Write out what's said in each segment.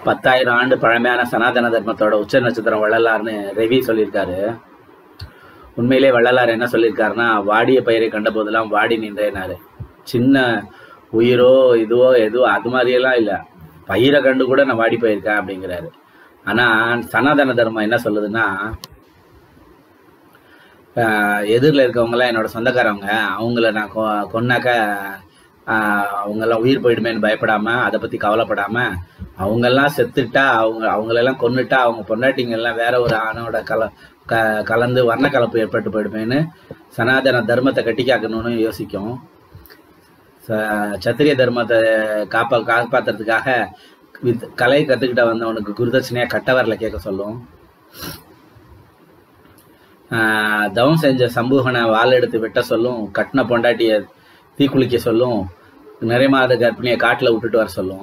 பத்தாயிரம் ஆண்டு பழமையான சனாதன தர்மத்தோட உச்ச நட்சத்திரம் வள்ளலார்னு ரவி சொல்லியிருக்காரு உண்மையிலே வள்ளலார் என்ன சொல்லியிருக்காருன்னா வாடிய பயிரை கண்ட போதெல்லாம் வாடி நின்றேனாரு சின்ன உயிரோ இதுவோ எதுவோ அது மாதிரியெல்லாம் இல்லை பயிரை கண்டு கூட நான் வாடி போயிருக்கேன் அப்படிங்கிறாரு ஆனால் சனாதன தர்மம் என்ன சொல்லுதுன்னா எதிரில் இருக்கவங்களாம் என்னோட சொந்தக்காரவங்க அவங்கள நான் கொ கொன்னாக்க ஆஹ், அவங்கெல்லாம் உயிர் போயிடுமேன்னு பயப்படாமல் அதை பற்றி கவலைப்படாமல் அவங்கெல்லாம் செத்துட்டா அவங்க அவங்களெல்லாம் கொன்னுட்டா அவங்க பொண்டாட்டிங்கெல்லாம் வேற ஒரு ஆணோட கல க கலந்து வர்ண கலப்பு ஏற்பட்டு போயிடுமேன்னு சனாதன தர்மத்தை கட்டி காக்கணும்னு யோசிக்கும் ச- சத்திரிய தர்மத்தை காப்பா காப்பாத்துறதுக்காக வித் கலை கற்றுக்கிட்ட வந்தவனுக்கு குருதட்சணையாக கட்டவரில் கேட்க சொல்லும் ஆஹ் தவம் செஞ்ச சம்பூகனை வாள் எடுத்து வெட்ட சொல்லும் கட்டின பொண்டாட்டிய தீக்குளிக்க சொல்லும் நிறைய மாத கர்ப்பிணியை காட்டில் விட்டுட்டு வர சொல்லும்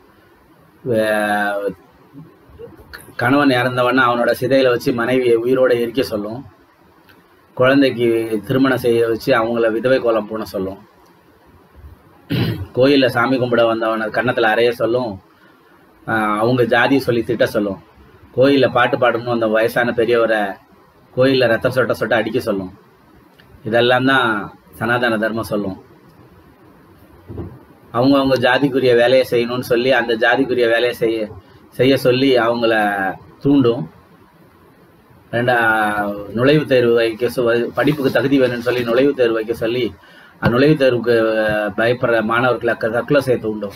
வே- கணவன் இறந்தவன அவனோட சிதையில வச்சு மனைவியை உயிரோட எரிக்க சொல்லும் குழந்தைக்கு திருமணம் செய்ய வச்சு அவங்கள விதவை கோலம் பூண சொல்லும் கோயிலில் சாமி கும்பிட வந்தவனை கன்னத்தில் அறைய சொல்லும் ஆஹ் அவங்க ஜாதி சொல்லி திட்ட சொல்லும் கோயிலில் பாட்டு பாடணும் அந்த வயசான பெரியவரை கோயிலில் ரத்தம் சொட்ட சொட்ட அடிக்க சொல்லும் இதெல்லாம் தான் சனாதன தர்மம் சொல்லும் அவங்கவங்க ஜாதிக்குரிய வேலையை செய்யணும்னு சொல்லி அந்த ஜாதிக்குரிய வேலையை செய்ய செய்ய சொல்லி அவங்கள தூண்டும் ரெண்டா நுழைவுத் தேர்வு வைக்க சொ படிப்புக்கு தகுதி வேணும்னு சொல்லி நுழைவுத் தேர்வு வைக்க சொல்லி அந்த நுழைவுத் தேர்வுக்கு பயப்படுற மாணவர்களை க- தற்கொலை செய்ய தூண்டும்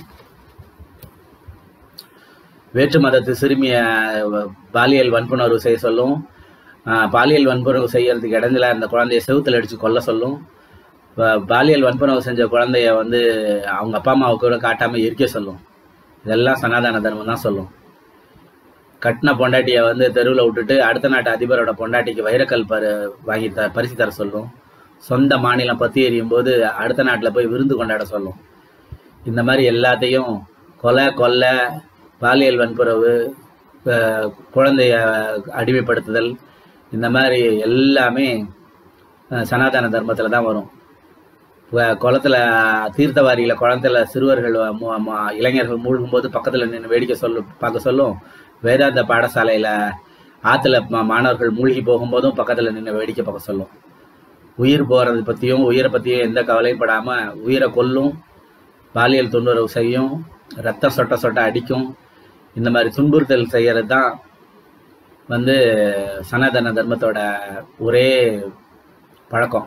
வேற்று மதத்து சிறுமிய பாலியல் வன்புணர்வு செய்ய சொல்லும் ஆஹ் பாலியல் வன்புணர்வு செய்யறதுக்கு இடைஞ்சலா இருந்த குழந்தைய செவுத்துல அடிச்சு கொல்ல சொல்லும் ப- பாலியல் வன்புணர்வு செஞ்ச குழந்தைய வந்து அவங்க அப்பா அம்மாவுக்கு கூட காட்டாம எரிக்க சொல்லும் இதெல்லாம் சனாதன தர்மம் தான் சொல்லும் கட்டின பொண்டாட்டிய வந்து தெருவில் விட்டுட்டு அடுத்த நாட்டு அதிபரோட பொண்டாட்டிக்கு வைரக்கல் பரு வாங்கி த பரிசு தர சொல்லும் சொந்த மாநிலம் பத்தி எறியும் போது அடுத்த நாட்டில் போய் விருந்து கொண்டாட சொல்லும் இந்த மாதிரி எல்லாத்தையும் கொலை கொள்ளை பாலியல் வன்புறவு அஹ் குழந்தைய அடிமைப்படுத்துதல் இந்த மாதிரி எல்லாமே அஹ் சனாதன தர்மத்தில் தான் வரும் வ- குளத்துல தீர்த்தவாரியில குளத்துல சிறுவர்கள் மு- மு- இளைஞர்கள் மூழ்கும்போது பக்கத்துல நின்று வேடிக்கை சொல்லு பார்க்க சொல்லும் வேதாந்த பாடசாலையில ஆத்துல ம- மாணவர்கள் மூழ்கி போகும்போதும் பக்கத்துல நின்று வேடிக்கை பார்க்க சொல்லும் உயிர் போறது பத்தியும் உயிரை பத்தியும் எந்த கவலையும் படாம உயிரை கொல்லும் பாலியல் துன்புறவு செய்யும் ரத்தம் சொட்ட சொட்ட அடிக்கும் இந்த மாதிரி துன்புறுத்தல் செய்யறது தான் வந்து சனாதன தர்மத்தோட ஒரே பழக்கம்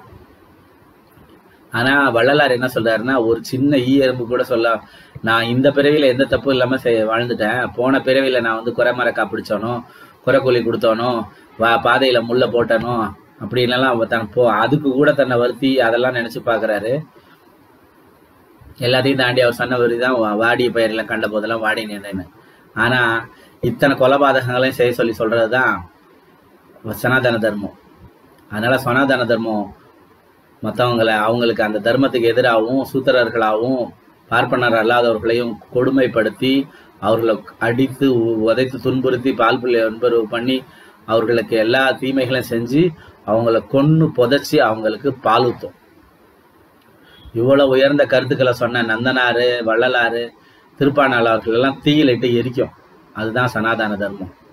ஆனா வள்ளலார் என்ன சொல்றாருன்னா ஒரு சின்ன ஈ எறும்பு கூட சொல்ல நான் இந்த பிறவியில எந்த தப்பும் இல்லாம செய்- வாழ்ந்துட்டேன் போன பிறவியில நான் வந்து குறை மரக்கா பிடிச்சோனோ குறை கூலி கொடுத்தோனோ வா பாதையில முள்ள போட்டனோ அப்படின்லாம் அவ தன் போ அதுக்கு கூட தன்னை வருத்தி அதெல்லாம் நினைச்சு பாக்குறாரு எல்லாத்தையும் தாண்டி அவர் சொன்ன வரி தான் வாடிய பயிரெல்லாம் கண்ட போதெல்லாம் வாடி நின்றேன்னு ஆனா இத்தனை கொலபாதகங்களையும் செய்ய சொல்லி சொல்றதுதான் சனாதன தர்மம் அதனால சனாதன தர்மம் மற்றவங்களை அவங்களுக்கு அந்த தர்மத்துக்கு எதிராகவும் சூத்திரர்களாகவும் பார்ப்பனர் அல்லாதவர்களையும் கொடுமைப்படுத்தி அவர்களை அடித்து உ- உதைத்து துன்புறுத்தி பால் பிள்ளை ஒன்பருவு பண்ணி அவர்களுக்கு எல்லா தீமைகளையும் செஞ்சு அவங்கள கொன்னு புதைச்சி அவங்களுக்கு பால் ஊத்தும் இவ்வளவு உயர்ந்த கருத்துக்களை சொன்ன நந்தனாரு வள்ளலாறு திருப்பானாளர்கள் எல்லாம் தீயிலிட்டு எரிக்கும் அதுதான் சனாதன தர்மம்